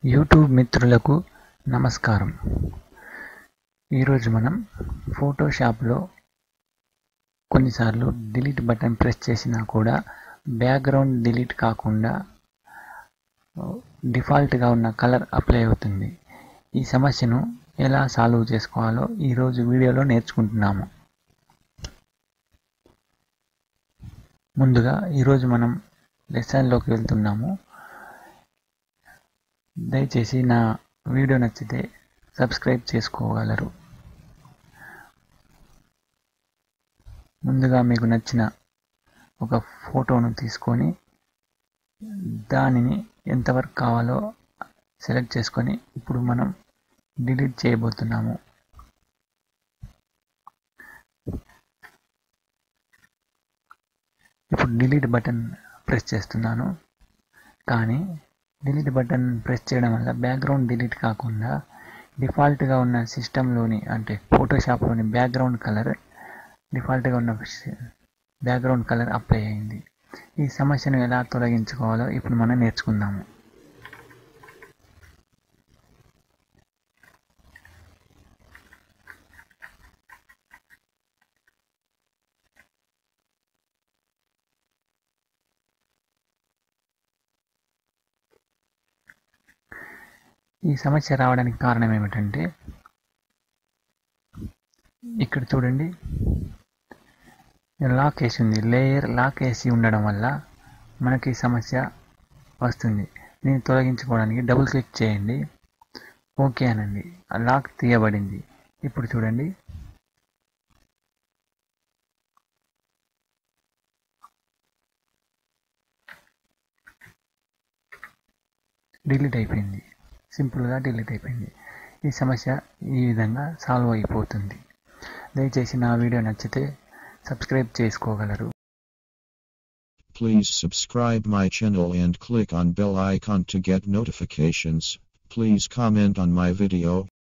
YouTube మిత్రులకు నమస్కారం ఈరోజు మనం ఫోటోషాప్లో కొన్నిసార్లు డిలీట్ బటన్ ప్రెస్ చేసినా కూడా బ్యాక్గ్రౌండ్ డిలీట్ కాకుండా డిఫాల్ట్గా ఉన్న కలర్ అప్లై అవుతుంది ఈ సమస్యను ఎలా సాల్వ్ చేసుకోవాలో ఈరోజు వీడియోలో నేర్చుకుంటున్నాము ముందుగా ఈరోజు మనం లెసన్లోకి వెళ్తున్నాము దయచేసి నా వీడియో నచ్చితే సబ్స్క్రైబ్ చేసుకోగలరు ముందుగా మీకు నచ్చిన ఒక ఫోటోను తీసుకొని దానిని ఎంతవరకు కావాలో సెలెక్ట్ చేసుకొని ఇప్పుడు మనం డిలీట్ చేయబోతున్నాము ఇప్పుడు డిలీట్ బటన్ ప్రెస్ చేస్తున్నాను కానీ డిలీట్ బటన్ ప్రెస్ చేయడం వల్ల బ్యాక్గ్రౌండ్ డిలీట్ కాకుండా డిఫాల్ట్గా ఉన్న సిస్టంలోని అంటే ఫోటోషాప్లోని బ్యాక్గ్రౌండ్ కలర్ డిఫాల్ట్గా ఉన్న బ్యాక్గ్రౌండ్ కలర్ అప్లై అయింది ఈ సమస్యను ఎలా తొలగించుకోవాలో ఇప్పుడు మనం నేర్చుకుందాము ఈ సమస్య రావడానికి కారణం ఏమిటంటే ఇక్కడ చూడండి లాక్ వేసి ఉంది లేయర్ లాక్ వేసి ఉండడం వల్ల మనకి సమస్య వస్తుంది దీన్ని తొలగించుకోవడానికి డబుల్ క్లిక్ చేయండి ఓకే అనండి లాక్ తీయబడింది ఇప్పుడు చూడండి డిలీట్ అయిపోయింది సింపుల్గా డిలీట్ అయిపోయింది ఈ సమస్య ఈ విధంగా సాల్వ్ అయిపోతుంది దయచేసి నా వీడియో నచ్చితే సబ్స్క్రైబ్ చేసుకోగలరు Please subscribe my channel and click on bell icon to get notifications. Please comment on my video.